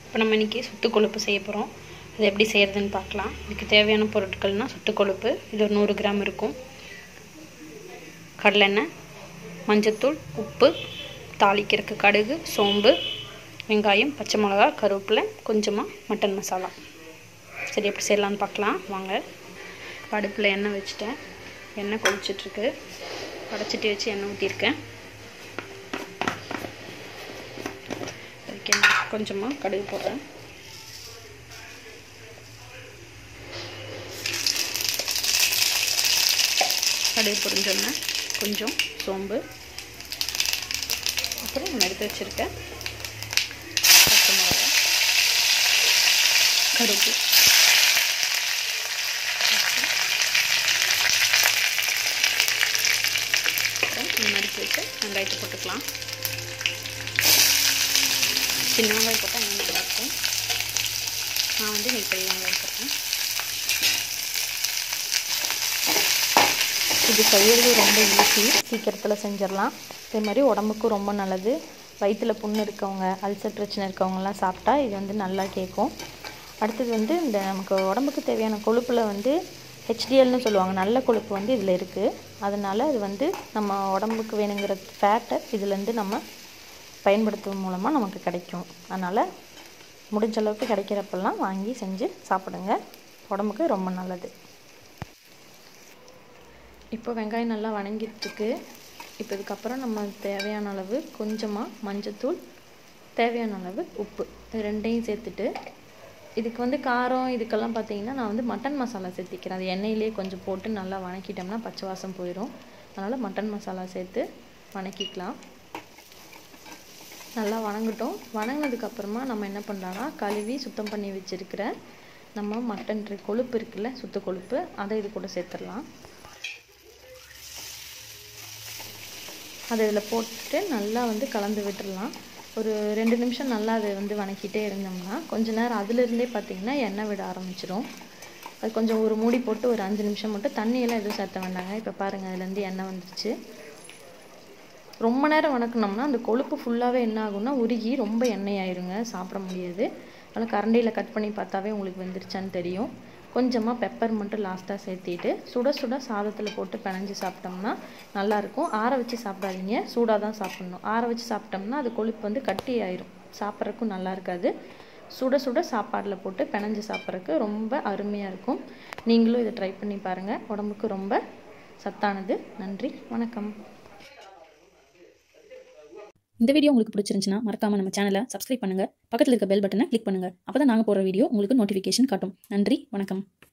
இப்போ நம்ம இன்றைக்கி சுத்து கொழுப்பு செய்ய போகிறோம் அது எப்படி செய்கிறதுன்னு பார்க்கலாம் இதுக்கு தேவையான பொருட்கள்னால் சுத்து கொழுப்பு இது ஒரு நூறு கிராம் இருக்கும் கடலெண்ணெய் மஞ்சத்தூள் உப்பு தாளிக்கிறதுக்கு கடுகு சோம்பு வெங்காயம் பச்சை மிளகா கருவேப்பிலை கொஞ்சமாக மட்டன் மசாலா சரி எப்படி செய்யலான்னு பார்க்கலாம் வாங்க அடுப்பில் எண்ணெய் வச்சுட்டேன் எண்ணெய் கொதிச்சிட்ருக்கு படைச்சிட்டு வச்சு எண்ணெய் ஊற்றிருக்கேன் அதுக்கு எண்ணெய் கொஞ்சமாக கடுகு போடுறேன் கடுகு பொரிஞ்சோன்னே கொஞ்சம் சோம்பு அப்புறம் நம்ம எடுத்து வச்சுருக்கேன் பச்சை மிளகா கருப்பு அப்புறம் நம்ம நறுக்கி வச்சு வெங்காயத்தை போட்டுக்கலாம் சின்ன வெங்காயம் போட்டால் இன்னும் நல்லாயிருக்கும் நான் வந்து இன்னைக்கு பெரிய வெங்காயம் போட்டேன் இது செய்கிறது ரொம்ப ஈஸி சீக்கிரத்தில் செஞ்சிடலாம் அதே மாதிரி உடம்புக்கும் ரொம்ப நல்லது வயிற்றில் புண்ணு இருக்கவங்க அல்சர் பிரச்சனை இருக்கவங்கலாம் சாப்பிட்டா இது வந்து நல்லா கேட்கும் அடுத்தது வந்து இந்த நமக்கு உடம்புக்கு தேவையான கொழுப்பில் வந்து ஹெச்டிஎல்னு சொல்லுவாங்க நல்ல கொழுப்பு வந்து இதில் இருக்குது அதனால் இது வந்து நம்ம உடம்புக்கு வேணுங்கிற ஃபேட்டை இதுலேருந்து நம்ம பயன்படுத்துவதன் மூலமாக நமக்கு கிடைக்கும் அதனால் முடிஞ்ச அளவுக்கு கிடைக்கிறப்பெல்லாம் வாங்கி செஞ்சு சாப்பிடுங்க உடம்புக்கு ரொம்ப நல்லது இப்போ வெங்காயம் நல்லா வணங்கிட்டுருக்கு இப்போ இதுக்கப்புறம் நம்ம தேவையான அளவு கொஞ்சமாக மஞ்சத்தூள் தேவையான அளவு உப்பு இது ரெண்டையும் சேர்த்துட்டு இதுக்கு வந்து காரம் இதுக்கெல்லாம் பார்த்தீங்கன்னா நான் வந்து மட்டன் மசாலா சேர்த்திக்கிறேன் அது எண்ணெயிலே கொஞ்சம் போட்டு நல்லா வணக்கிட்டோம்னா பச்சை வாசம் போயிடும் அதனால் மட்டன் மசாலா சேர்த்து வணக்கிக்கலாம் நல்லா வணங்கட்டும் வணங்கினதுக்கப்புறமா நம்ம என்ன பண்ணலாம்னா கழுவி சுத்தம் பண்ணி வச்சுருக்கிற நம்ம மட்டன் கொழுப்பு இருக்குல்ல சுத்த கொழுப்பு அதை இது கூட சேர்த்துடலாம் அதை இதில் போட்டுட்டு நல்லா வந்து கலந்து விட்டுடலாம் ஒரு ரெண்டு நிமிஷம் நல்லா அதை வந்து வணக்கிட்டே இருந்தோம்னா கொஞ்ச நேரம் அதுலேருந்தே பார்த்திங்கன்னா எண்ணெய் விட ஆரம்பிச்சிடும் அது கொஞ்சம் ஒரு மூடி போட்டு ஒரு அஞ்சு நிமிஷம் மட்டும் தண்ணியெல்லாம் எதுவும் சேர்த்த வேண்டாங்க இப்போ பாருங்கள் அதுலேருந்து எண்ணெய் வந்துருச்சு ரொம்ப நேரம் வணக்கினோம்னா அந்த கொழுப்பு ஃபுல்லாகவே என்ன ஆகும்னா உருகி ரொம்ப எண்ணெய் ஆயிருங்க சாப்பிட முடியாது அதனால் கரண்டியில் கட் பண்ணி பார்த்தாவே உங்களுக்கு வெந்துருச்சான்னு தெரியும் கொஞ்சமாக பெப்பர் மட்டும் லாஸ்ட்டாக சேர்த்திட்டு சுட சுட சாதத்தில் போட்டு பிணைஞ்சு சாப்பிட்டோம்னா நல்லாயிருக்கும் ஆற வச்சு சாப்பிடாதீங்க சூடாக தான் சாப்பிட்ணும் ஆற வச்சு சாப்பிட்டோம்னா அது கொழுப்பு வந்து கட்டி ஆயிரும் சாப்பிட்றதுக்கும் நல்லா இருக்காது சுட சுட சாப்பாடில் போட்டு பிணைஞ்சு சாப்பிட்றதுக்கு ரொம்ப அருமையாக இருக்கும் நீங்களும் இதை ட்ரை பண்ணி பாருங்கள் உடம்புக்கு ரொம்ப சத்தானது நன்றி வணக்கம் இந்த வீடியோ உங்களுக்கு பிடிச்சிருந்துச்சுன்னா மறக்காம நம்ம சேனலை சப்ஸ்கிரைப் பண்ணுங்க பக்கத்தில் இருக்க பெல் பட்டனை கிளிக் பண்ணுங்க அப்பதான் நாங்கள் போடுற வீடியோ உங்களுக்கு நோட்டிஃபிகேஷன் காட்டும் நன்றி வணக்கம்